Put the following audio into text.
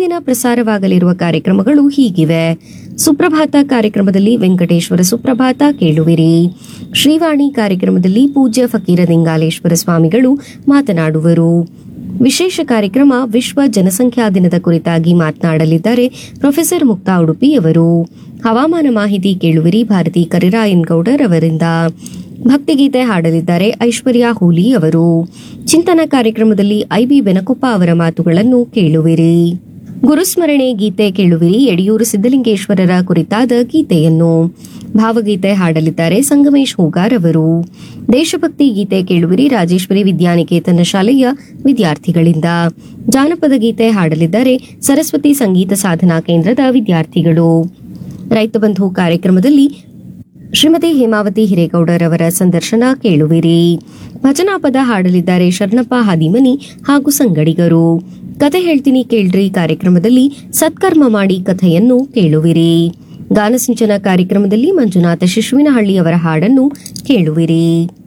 ದಿನ ಪ್ರಸಾರವಾಗಲಿರುವ ಕಾರ್ಯಕ್ರಮಗಳು ಹೀಗಿವೆ ಸುಪ್ರಭಾತ ಕಾರ್ಯಕ್ರಮದಲ್ಲಿ ವೆಂಕಟೇಶ್ವರ ಸುಪ್ರಭಾತ ಕೇಳುವಿರಿ ಶ್ರೀವಾಣಿ ಕಾರ್ಯಕ್ರಮದಲ್ಲಿ ಪೂಜ್ಯ ಫಕೀರ ಲಿಂಗಾಲೇಶ್ವರ ಸ್ವಾಮಿಗಳು ಮಾತನಾಡುವರು ವಿಶೇಷ ಕಾರ್ಯಕ್ರಮ ವಿಶ್ವ ಜನಸಂಖ್ಯಾ ದಿನದ ಕುರಿತಾಗಿ ಮಾತನಾಡಲಿದ್ದಾರೆ ಪ್ರೊಫೆಸರ್ ಮುಕ್ತಾ ಉಡುಪಿ ಅವರು ಹವಾಮಾನ ಮಾಹಿತಿ ಕೇಳುವಿರಿ ಭಾರತಿ ಕರಿರಾಯನ್ ಗೌಡರ್ ಅವರಿಂದ ಭಕ್ತಿಗೀತೆ ಹಾಡಲಿದ್ದಾರೆ ಐಶ್ವರ್ಯ ಹೂಲಿ ಅವರು ಚಿಂತನ ಕಾರ್ಯಕ್ರಮದಲ್ಲಿ ಐಬಿ ಬೆನಕೊಪ್ಪ ಅವರ ಮಾತುಗಳನ್ನು ಕೇಳುವಿರಿ ಗುರುಸ್ಮರಣೆ ಗೀತೆ ಕೇಳುವಿರಿ ಯಡಿಯೂರು ಸಿದ್ದಲಿಂಗೇಶ್ವರರ ಕುರಿತಾದ ಗೀತೆಯನ್ನು ಭಾವಗೀತೆ ಹಾಡಲಿದ್ದಾರೆ ಸಂಗಮೇಶ್ ಹೂಗಾರ್ ಅವರು ದೇಶಭಕ್ತಿ ಗೀತೆ ಕೇಳುವಿರಿ ರಾಜೇಶ್ವರಿ ವಿದ್ಯಾನಿಕೇತನ ಶಾಲೆಯ ವಿದ್ಯಾರ್ಥಿಗಳಿಂದ ಜಾನಪದ ಗೀತೆ ಹಾಡಲಿದ್ದಾರೆ ಸರಸ್ವತಿ ಸಂಗೀತ ಸಾಧನಾ ಕೇಂದ್ರದ ವಿದ್ಯಾರ್ಥಿಗಳು ರೈತ ಬಂಧು ಕಾರ್ಯಕ್ರಮದಲ್ಲಿ ಶ್ರೀಮತಿ ಹೇಮಾವತಿ ಹಿರೇಗೌಡರ್ ಅವರ ಸಂದರ್ಶನ ಕೇಳುವಿರಿ ಭಜನಾ ಪದ ಹಾಡಲಿದ್ದಾರೆ ಶರಣಪ್ಪ ಹಾದಿಮನಿ ಹಾಗೂ ಸಂಗಡಿಗರು ಕತೆ ಹೇಳ್ತೀನಿ ಕೇಳ್ರಿ ಕಾರ್ಯಕ್ರಮದಲ್ಲಿ ಸತ್ಕರ್ಮ ಮಾಡಿ ಕಥೆಯನ್ನು ಕೇಳುವಿರಿ ಗಾನಸಿಂಚನ ಕಾರ್ಯಕ್ರಮದಲ್ಲಿ ಮಂಜುನಾಥ ಶಿಶುವಿನಹಳ್ಳಿ ಅವರ ಹಾಡನ್ನು ಕೇಳುವಿರಿ